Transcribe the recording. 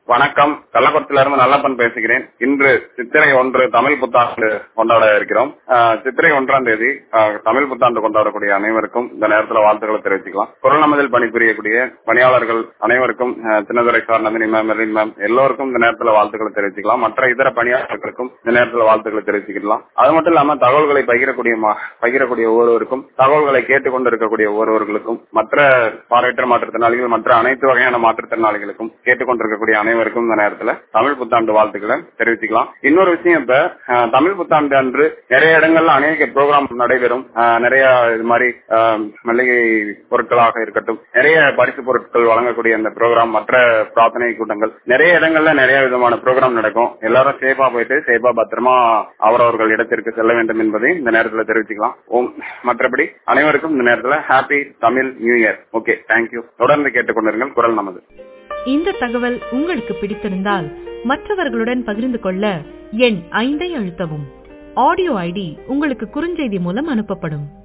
வணக்கம் கள்ளக்குளத்தில இருந்து நல்லப்பன் பேசுகிறேன் இன்று சித்திரை ஒன்று தமிழ் புத்தாண்டு கொண்டாட இருக்கிறோம் ஆஹ் சித்திரை ஒன்றாம் தேதி ஆஹ் தமிழ் புத்தாண்டு கொண்டாடக்கூடிய அனைவருக்கும் இந்த நேரத்தில் வாழ்த்துக்களை தெரிவிச்சுக்கலாம் குரல் நமதில் பணிபுரியக்கூடிய பணியாளர்கள் அனைவருக்கும் ஆஹ் Chinnadurai sir Nandini ma'am Merin ma'am எல்லோருக்கும் இந்த நேரத்தில் வாழ்த்துக்களை தெரிவிச்சுக்கலாம் மற்ற இதர பணியாளர்களுக்கும் இந்த நேரத்தில் வாழ்த்துக்களை தெரிவிச்சுக்கலாம் அது மட்டும் இல்லாம தகவல்களை பகிரக்கூடிய மா- பகிரக்கூடிய ஒவ்வொருவருக்கும் தகவல்களை கேட்டுக்கொண்டு இருக்கக்கூடிய ஒவ்வொருவர்களுக்கும் மற்ற பார்வையற்ற மாற்றுத்திறனாளிகள் மற்ற அனைத்து வகையான மாற்றுத்திறனாளிகளுக்கும் கேட்டுக்கொண்டிருக்கக்கூடிய அனைவருக்கும் இந்த நேரத்துல தமிழ் புத்தாண்டு வாழ்த்துக்களை தெரிவிச்சுக்கலாம் இன்னொரு விஷயம் இப்ப அஹ், தமிழ் புத்தாண்டு அன்று நிறைய இடங்கள்ல அநேக ப்ரோக்ராம் நடைபெறும் அஹ், நிறைய இது மாதிரி அஹ், மளிகை பொருட்களாக இருக்கட்டும் நிறைய பரிசு பொருட்கள் வழங்கக்கூடிய அந்த ப்ரோக்ராம் மற்ற பிரார்த்தனை கூட்டங்கள் நிறைய இடங்கள்ல நிறைய விதமான ப்ரோக்ராம் நடக்கும் எல்லாரும் சேஃபா போயிட்டு சேஃபா பத்திரமா அவரவர்கள் இடத்திற்கு செல்ல வேண்டும் என்பதை இந்த நேரத்துல தெரிவிச்சுக்கலாம் ஓம் மற்றபடி அனைவருக்கும் இந்த நேரத்துல happy Tamil new year okay thank you தொடர்ந்து கேட்டுக்கொண்டிருங்கள் குரல் நமது இந்த தகவல் உங்களுக்கு பிடித்திருந்தால் மற்றவர்களுடன் பகிர்ந்து கொள்ள எண் ஐந்தை அழுத்தவும் ஆடியோ ஐடி உங்களுக்கு குறுஞ்செய்தி மூலம் அனுப்பப்படும்